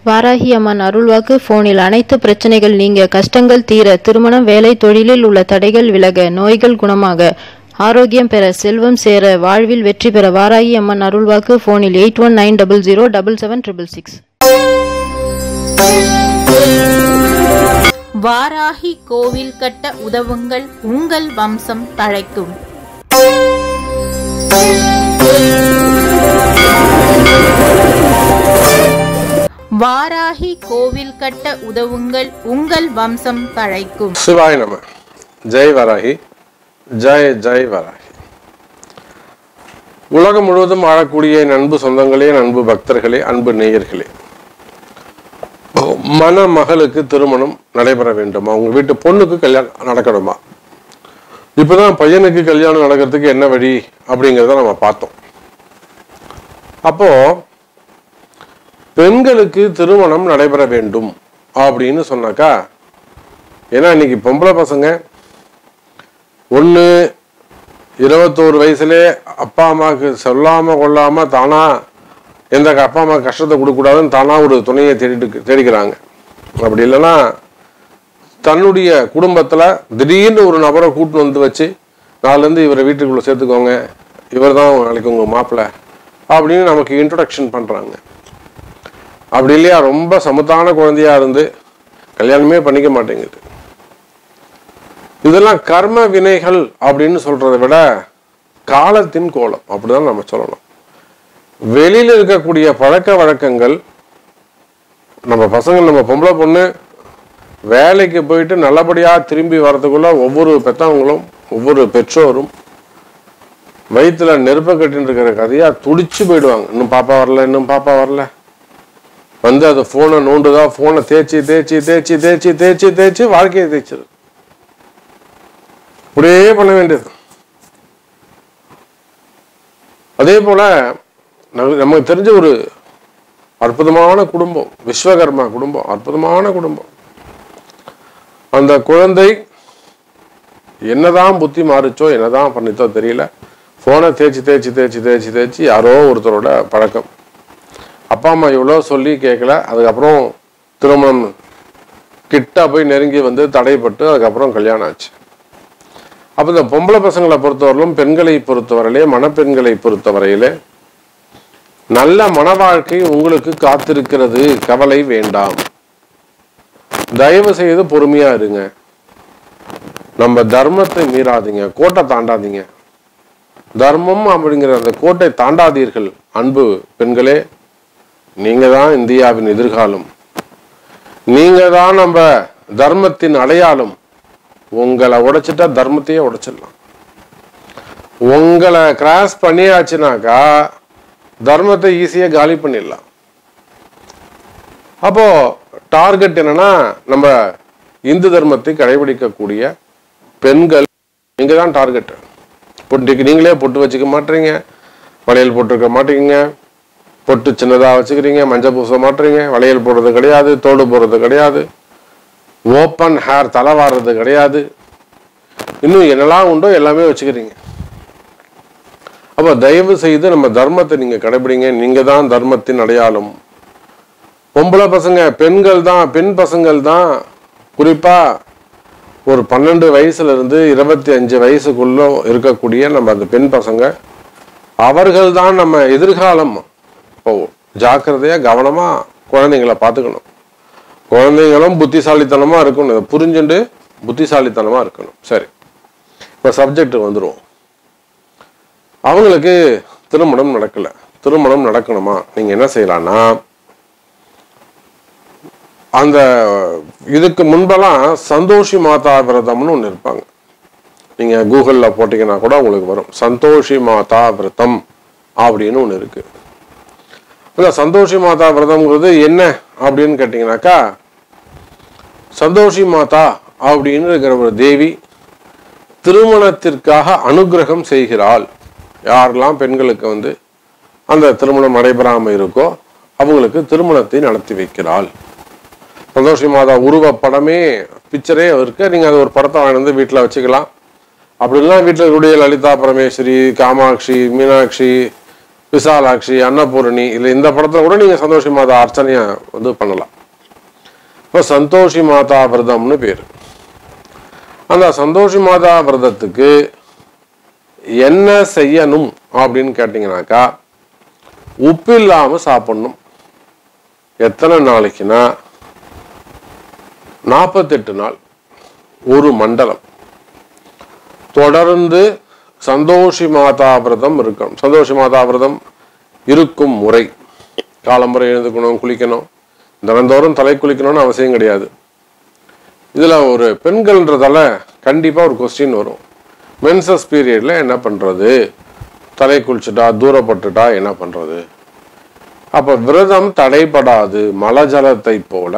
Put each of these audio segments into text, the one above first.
வாராகி அம்மன் அருள்வாக்கு போனில் அனைத்து பிரச்சனைகள் நீங்க கஷ்டங்கள் தீர திருமணம் வேலை தொழிலில் உள்ள தடைகள் விலக நோய்கள் குணமாக ஆரோக்கியம் பெற செல்வம் சேர வாழ்வில் வெற்றி பெற வாராகி அம்மன் அருள்வாக்கு போனில் eight one nine double zero double seven triple six Varahi கோவில் கட்ட உதவுங்கள் உங்கள் வம்சம் தழைக்கும் வாராகி கோவில் கட்ட உதவுங்கள் உங்கள் வம்சம் தழைக்கும் சிவாய நம ஜெய் வராகி ஜெய் ஜெய் வராகி உலகம் முழுவதும் ஆளக்கூடிய என் அன்பு சொந்தங்களே என் அன்பு பக்தர்களே அன்பு நேயர்களே மன மகளுக்கு திருமணம் நடைபெற வேண்டும் அவங்க வீட்டு பொண்ணுக்கு கல்யாணம் நடக்கணுமா இப்பதான் பையனுக்கு கல்யாணம் நடக்கிறதுக்கு என்ன வழி அப்படிங்கிறத நம்ம பார்த்தோம் அப்போ பெண்களுக்கு திருமணம் நடைபெற வேண்டும் அப்படின்னு சொன்னாக்கா ஏன்னா இன்னைக்கு பொம்பளை பசங்க ஒன்று இருபத்தோரு வயசுலே அப்பா அம்மாவுக்கு சொல்லாம கொள்ளாம தானா எந்த அப்பா அம்மா கஷ்டத்தை கொடுக்கக்கூடாதுன்னு தானா ஒரு துணையை தேடிட்டு தேடிக்கிறாங்க அப்படி இல்லைன்னா தன்னுடைய குடும்பத்தில் திடீர்னு ஒரு நபரை கூட்டின்னு வந்து வச்சு நாலுலேருந்து இவரை வீட்டுக்குள்ளே சேர்த்துக்கோங்க இவர் தான் நாளைக்கு உங்கள் மாப்பிள்ளை அப்படின்னு நமக்கு இன்ட்ரொடக்ஷன் பண்ணுறாங்க அப்படி இல்லையா ரொம்ப சமத்தான குழந்தையா இருந்து கல்யாணமே பண்ணிக்க மாட்டேங்குது இதெல்லாம் கர்ம வினைகள் அப்படின்னு சொல்றதை விட காலத்தின் கோலம் அப்படிதான் நம்ம சொல்லணும் வெளியில இருக்கக்கூடிய பழக்க வழக்கங்கள் நம்ம பசங்க நம்ம பொம்பளை பொண்ணு வேலைக்கு போயிட்டு நல்லபடியா திரும்பி வர்றதுக்குள்ள ஒவ்வொரு பெத்தவங்களும் ஒவ்வொரு பெற்றோரும் வயிற்றுல நெருப்ப கட்டின்னு இருக்கிற கதையா துடிச்சு போயிடுவாங்க இன்னும் பாப்பா வரல இன்னும் பாப்பா வரல வந்து அது ஃபோனை நோண்டுதா ஃபோனை தேய்ச்சி தேய்ச்சி தேய்ச்சி தேய்ச்சி தேய்ச்சி தேய்ச்சி வாழ்க்கையை தேய்ச்சிரு அப்படியே பண்ண வேண்டியது அதே போல நமக்கு நமக்கு தெரிஞ்ச ஒரு அற்புதமான குடும்பம் விஸ்வகர்மா குடும்பம் அற்புதமான குடும்பம் அந்த குழந்தை என்னதான் புத்தி மாறுச்சோ என்னதான் பண்ணிச்சோ தெரியல ஃபோனை தேய்ச்சி தேய்ச்சி தேய்ச்சி தேய்ச்சி தேய்ச்சி யாரோ ஒருத்தரோட பழக்கம் அப்பா அம்மா எவ்வளோ சொல்லி கேட்கல அதுக்கப்புறம் திருமணம் கிட்ட போய் நெருங்கி வந்து தடைப்பட்டு அதுக்கப்புறம் கல்யாணம் ஆச்சு அப்போ இந்த பொம்பளை பசங்களை பொறுத்தவரையிலும் பெண்களை பொறுத்தவரையிலே மணப்பெண்களை பொறுத்தவரையிலே நல்ல மன வாழ்க்கை உங்களுக்கு காத்திருக்கிறது கவலை வேண்டாம் தயவு செய்து பொறுமையா இருங்க நம்ம தர்மத்தை மீறாதீங்க கோட்டை தாண்டாதீங்க தர்மம் அப்படிங்கிற அந்த கோட்டை தாண்டாதீர்கள் அன்பு பெண்களே நீங்க தான் இந்தியாவின் எதிர்காலம் நீங்க தான் நம்ம தர்மத்தின் அடையாளம் உங்களை உடைச்சிட்டா தர்மத்தையே உடைச்சிடலாம் உங்களை கிராஸ் பண்ணியாச்சுனாக்கா தர்மத்தை ஈஸியா காலி பண்ணிடலாம் அப்போ டார்கெட் என்னன்னா நம்ம இந்து தர்மத்தை கடைபிடிக்கக்கூடிய பெண்கள் நீங்க தான் டார்கெட் பொட்டுக்கு நீங்களே பொட்டு வச்சுக்க மாட்டீங்க வளையல் போட்டிருக்க மாட்டீங்க பொட்டு சின்னதாக வச்சுக்கிறீங்க மஞ்சள் பூச மாட்டுறீங்க வளையல் போடுறது கிடையாது தோடு போடுறது கிடையாது ஓப்பன் ஹேர் தலை வாடுறது கிடையாது இன்னும் என்னெல்லாம் உண்டோ எல்லாமே வச்சுக்கிறீங்க அப்போ தயவு செய்து நம்ம தர்மத்தை நீங்க கடைபிடிங்க நீங்க தான் தர்மத்தின் அடையாளம் பொம்பளை பசங்க பெண்கள் தான் பெண் பசங்கள் தான் குறிப்பா ஒரு பன்னெண்டு வயசுல இருந்து இருபத்தி அஞ்சு வயசுக்குள்ள இருக்கக்கூடிய நம்ம அந்த பெண் பசங்க அவர்கள் தான் நம்ம எதிர்காலம் இப்போ ஜாக்கிரதையா கவனமா குழந்தைங்களை பார்த்துக்கணும் குழந்தைங்களும் புத்திசாலித்தனமா இருக்கணும் இதை புரிஞ்சுண்டு புத்திசாலித்தனமா இருக்கணும் சரி இப்போ சப்ஜெக்ட் வந்துருவோம் அவங்களுக்கு திருமணம் நடக்கல திருமணம் நடக்கணுமா நீங்க என்ன செய்யலாம்னா அந்த இதுக்கு முன்பெல்லாம் சந்தோஷி மாதா விரதம்னு ஒன்று இருப்பாங்க நீங்க கூகுள்ல போட்டீங்கன்னா கூட உங்களுக்கு வரும் சந்தோஷி மாதா விரதம் அப்படின்னு ஒன்று இருக்கு அந்த சந்தோஷி மாதா விரதம்ங்கிறது என்ன அப்படின்னு கேட்டிங்கனாக்கா சந்தோஷி மாதா அப்படின்னு இருக்கிற ஒரு தேவி திருமணத்திற்காக அனுகிரகம் செய்கிறாள் யாரெல்லாம் பெண்களுக்கு வந்து அந்த திருமணம் நடைபெறாமல் இருக்கோ அவங்களுக்கு திருமணத்தை நடத்தி வைக்கிறாள் சந்தோஷி மாதா உருவப்படமே பிக்சரே இருக்கு நீங்க அது ஒரு படத்தை வாங்கி வந்து வீட்டில் வச்சுக்கலாம் அப்படி இல்லைன்னா வீட்டில் இருக்கக்கூடிய லலிதா பரமேஸ்வரி காமாட்சி மீனாட்சி விசாலாட்சி அன்னபூரணி இல்லை இந்த படத்துல கூட நீங்க சந்தோஷி மாதா அர்ச்சனையை வந்து பண்ணலாம் இப்போ சந்தோஷி மாதா விரதம்னு பேர் அந்த சந்தோஷி மாதா விரதத்துக்கு என்ன செய்யணும் அப்படின்னு கேட்டிங்கனாக்கா உப்பு இல்லாமல் சாப்பிடணும் எத்தனை நாளைக்குன்னா நாற்பத்தெட்டு நாள் ஒரு மண்டலம் தொடர்ந்து சந்தோஷி மாதா விரதம் இருக்கணும் சந்தோஷி மாதா விரதம் இருக்கும் முறை காலம்பரை எழுந்துக்கணும் குளிக்கணும் தினந்தோறும் தலை குளிக்கணும்னு அவசியம் கிடையாது இதில் ஒரு பெண்கள்ன்றதால கண்டிப்பாக ஒரு கொஸ்டின் வரும் மென்சஸ் பீரியடில் என்ன பண்ணுறது தலை குளிச்சுட்டா தூரப்பட்டுட்டா என்ன பண்ணுறது அப்போ விரதம் தடைபடாது மலஜலத்தை போல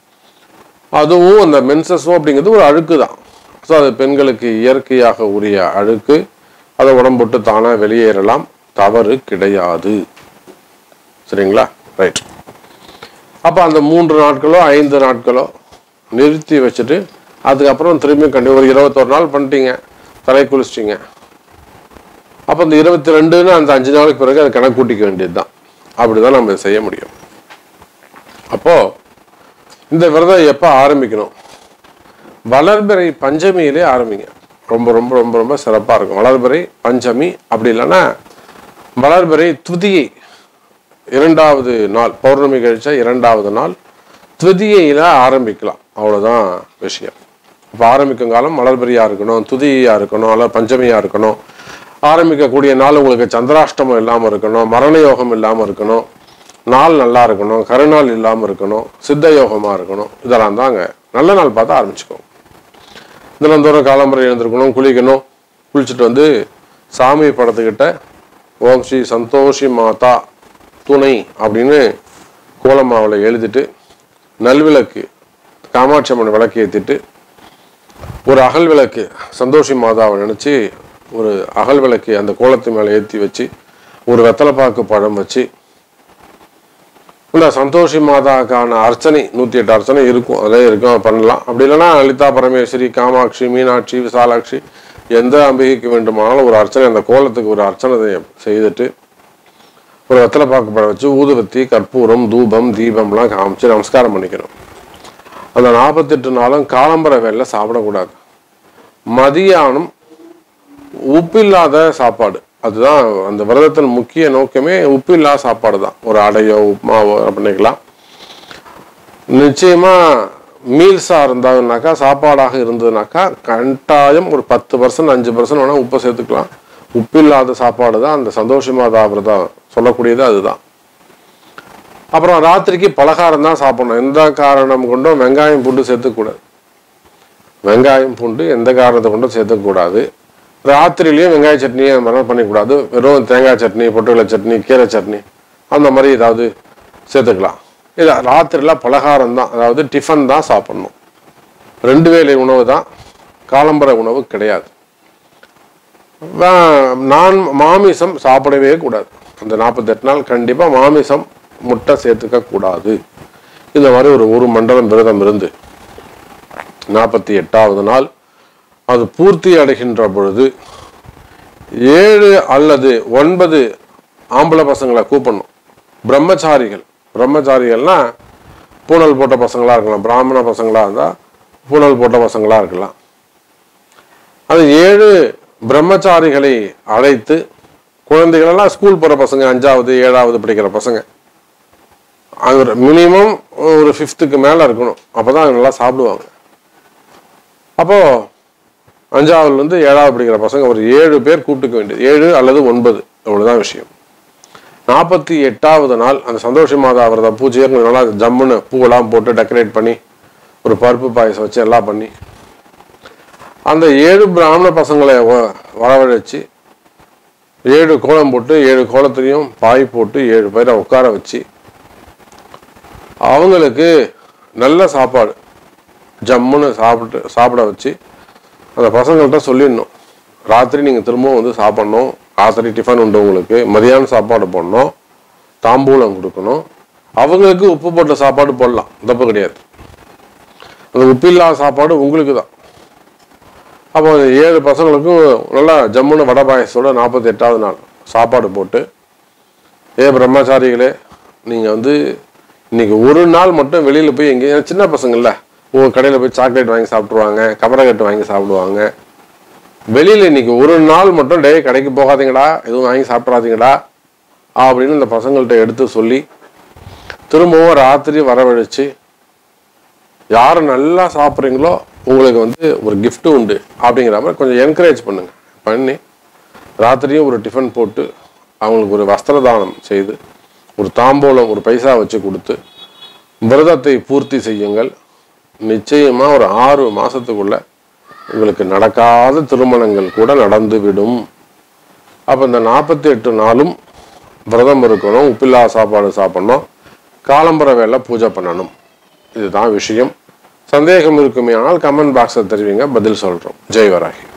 அதுவும் அந்த மென்சஸும் அப்படிங்கிறது ஒரு அழுக்கு தான் ஸோ அது பெண்களுக்கு இயற்கையாக உரிய அழுக்கு அதை உடம்புட்டு தானாக வெளியேறலாம் தவறு கிடையாது சரிங்களா ரைட் அப்போ அந்த மூன்று நாட்களோ ஐந்து நாட்களோ நிறுத்தி வச்சுட்டு அதுக்கப்புறம் திரும்பி கண்டி ஒரு இருபத்தொரு நாள் பண்ணிட்டீங்க தலை குளிச்சிட்டிங்க அப்போ இந்த இருபத்தி ரெண்டுன்னு அந்த அஞ்சு நாளுக்கு பிறகு அதை கணக்கு கூட்டிக்க வேண்டியது தான் அப்படி தான் நம்ம இதை செய்ய முடியும் அப்போது இந்த விரதம் எப்போ ஆரம்பிக்கணும் வளர்பிறை பஞ்சமியிலே ஆரம்பிங்க ரொம்ப ரொம்ப ரொம்ப ரொம்ப சிறப்பாக இருக்கும் வளர்பிறை பஞ்சமி அப்படி இல்லைன்னா வளர்பிறை துதியை இரண்டாவது நாள் பௌர்ணமி கழிச்சா இரண்டாவது நாள் துதியையில் ஆரம்பிக்கலாம் அவ்வளோதான் விஷயம் இப்போ ஆரம்பிக்கும் காலம் மலர்பரியாக இருக்கணும் துதியாக இருக்கணும் அல்ல பஞ்சமியாக இருக்கணும் ஆரம்பிக்கக்கூடிய நாள் உங்களுக்கு சந்திராஷ்டமம் இல்லாமல் இருக்கணும் மரண யோகம் இல்லாமல் இருக்கணும் நாள் நல்லா இருக்கணும் கருநாள் இல்லாமல் இருக்கணும் சித்த யோகமாக இருக்கணும் இதெல்லாம் தாங்க நல்ல நாள் பார்த்து ஆரம்பிச்சுக்கோங்க தினந்தோறும் காலம்பரை எழுந்திருக்கணும் குளிக்கணும் குளிச்சுட்டு வந்து சாமி படத்துக்கிட்ட ஓம் ஸ்ரீ சந்தோஷி மாதா துணை அப்படின்னு கோலமாவில் எழுதிட்டு நல்விளக்கு காமாட்சி அம்மன் விளக்கு ஏற்றிட்டு ஒரு அகல் விளக்கு சந்தோஷி மாதாவை நினச்சி ஒரு அகல் விளக்கு அந்த கோலத்து மேலே ஏற்றி வச்சு ஒரு வெத்தலைப்பாக்கு பழம் வச்சு இந்த சந்தோஷி மாதாக்கான அர்ச்சனை நூற்றி எட்டு அர்ச்சனை இருக்கும் அதில் இருக்கும் பண்ணலாம் அப்படி இல்லைன்னா லலிதா பரமேஸ்வரி காமாட்சி மீனாட்சி விசாலாட்சி எந்த அம்பிகைக்கு வேண்டுமானாலும் ஒரு அர்ச்சனை அந்த கோலத்துக்கு ஒரு அர்ச்சனை செய்துட்டு ஒரு வெத்தலைப்பாக்கு பழம் வச்சு ஊதுபத்தி கற்பூரம் தூபம் தீபம்லாம் காமிச்சு நமஸ்காரம் பண்ணிக்கணும் அந்த நாற்பத்தெட்டு நாளும் காலம்பர வேலை சாப்பிடக்கூடாது மதியானம் உப்பில்லாத சாப்பாடு அதுதான் அந்த விரதத்தின் முக்கிய நோக்கமே உப்பில்லாத சாப்பாடு தான் ஒரு அடையோ உப்புமாவோ பண்ணிக்கலாம் நிச்சயமா மீல்ஸாக இருந்தாங்கனாக்கா சாப்பாடாக இருந்ததுனாக்கா கட்டாயம் ஒரு பத்து பர்சன்ட் அஞ்சு பர்சன்ட் வேணால் உப்பை சேர்த்துக்கலாம் உப்பில்லாத சாப்பாடு தான் அந்த சந்தோஷமாதா விரதம் சொல்லக்கூடியது அதுதான் அப்புறம் ராத்திரிக்கு பலகாரம் தான் சாப்பிடணும் எந்த காரணம் கொண்டும் வெங்காயம் பூண்டு சேர்த்துக்கூடாது வெங்காயம் பூண்டு எந்த காரணத்தை கொண்டும் சேர்த்துக்கூடாது ராத்திரிலையும் வெங்காய சட்னி அந்த மாதிரிலாம் பண்ணிக்கூடாது வெறும் தேங்காய் சட்னி பொட்டுக்கடலை சட்னி கீரை சட்னி அந்த மாதிரி ஏதாவது சேர்த்துக்கலாம் இல்லை ராத்திரியில் பலகாரம் தான் அதாவது டிஃபன் தான் சாப்பிடணும் ரெண்டு வேளை உணவு தான் காலம்பர உணவு கிடையாது வா- நான் மாமிசம் சாப்பிடவே கூடாது அந்த நாற்பத்தெட்டு நாள் கண்டிப்பாக மாமிசம் முட்டை சேர்த்துக்க கூடாது இந்த மாதிரி ஒரு ஒரு மண்டலம் விரதம் இருந்து நாற்பத்தி எட்டாவது நாள் அது பூர்த்தி அடைகின்ற பொழுது ஏழு அல்லது ஒன்பது ஆம்பளை பசங்களை கூப்பிடணும் பிரம்மச்சாரிகள் பிரம்மச்சாரிகள்னா பூனல் போட்ட பசங்களா இருக்கலாம் பிராமண பசங்களா இருந்தால் பூனல் போட்ட பசங்களா இருக்கலாம் அது ஏழு பிரம்மச்சாரிகளை அழைத்து குழந்தைகளெல்லாம் ஸ்கூல் போகிற பசங்க அஞ்சாவது ஏழாவது படிக்கிற பசங்க அது மினிமம் ஒரு ஃபிஃப்த்துக்கு மேலே இருக்கணும் அப்போ தான் நல்லா சாப்பிடுவாங்க அப்போது அஞ்சாவதுலேருந்து ஏழாவது படிக்கிற பசங்க ஒரு ஏழு பேர் கூப்பிட்டுக்க வேண்டியது ஏழு அல்லது ஒன்பது அவ்வளோதான் விஷயம் நாற்பத்தி எட்டாவது நாள் அந்த சந்தோஷ மாதா விரத பூஜையை கொஞ்சம் நல்லா ஜம்முன்னு பூவெல்லாம் போட்டு டெக்கரேட் பண்ணி ஒரு பருப்பு பாயசம் வச்சு எல்லாம் பண்ணி அந்த ஏழு பிராமண பசங்களை வ- வரவழைச்சு ஏழு கோலம் போட்டு ஏழு கோலத்துலேயும் பாய் போட்டு ஏழு பேரை உட்கார வச்சு அவங்களுக்கு நல்ல சாப்பாடு ஜம்முன்னு சாப்பிட்டு சாப்பிட வச்சு அந்த பசங்கள்கிட்ட சொல்லிடணும் ராத்திரி நீங்கள் திரும்பவும் வந்து சாப்பிட்ணும் ராத்திரி டிஃபன் உண்டு உங்களுக்கு மதியானம் சாப்பாடு போடணும் தாம்பூலம் கொடுக்கணும் அவங்களுக்கு உப்பு போட்ட சாப்பாடு போடலாம் தப்பு கிடையாது அந்த உப்பு இல்லாத சாப்பாடு உங்களுக்கு தான் அப்போ அந்த ஏழு பசங்களுக்கும் நல்லா ஜம்முன்னு வடை பாயசத்தோட நாற்பத்தி எட்டாவது நாள் சாப்பாடு போட்டு ஏ பிரம்மச்சாரிகளே நீங்கள் வந்து இன்னைக்கு ஒரு நாள் மட்டும் வெளியில் போய் எங்கேயும் சின்ன பசங்கள்ல ஒரு கடையில் போய் சாக்லேட் வாங்கி சாப்பிட்ருவாங்க கமரக்கட்டு வாங்கி சாப்பிடுவாங்க வெளியில் இன்னைக்கு ஒரு நாள் மட்டும் டே கடைக்கு போகாதீங்கடா எதுவும் வாங்கி சாப்பிட்றாதீங்கடா அப்படின்னு இந்த பசங்கள்கிட்ட எடுத்து சொல்லி திரும்பவும் ராத்திரி வரவழைச்சு யார் நல்லா சாப்பிட்றீங்களோ உங்களுக்கு வந்து ஒரு gift உண்டு அப்படிங்கிற மாதிரி கொஞ்சம் என்கரேஜ் பண்ணுங்க பண்ணி ராத்திரியும் ஒரு டிஃபன் போட்டு அவங்களுக்கு ஒரு வஸ்திர தானம் செய்து ஒரு தாம்பூலம் ஒரு பைசா வச்சு கொடுத்து விரதத்தை பூர்த்தி செய்யுங்கள் நிச்சயமா ஒரு ஆறு மாசத்துக்குள்ள உங்களுக்கு நடக்காத திருமணங்கள் கூட நடந்து விடும் அப்போ இந்த நாற்பத்தி எட்டு நாளும் விரதம் இருக்கணும் உப்பில்லா சாப்பாடு சாப்பிடணும் காலம்பர வேலை பூஜை பண்ணணும் இதுதான் விஷயம் சந்தேகம் இருக்குமே ஆனால் கமெண்ட் பாக்ஸில் தெரிவிங்க பதில் சொல்கிறோம் ஜெய் வராகி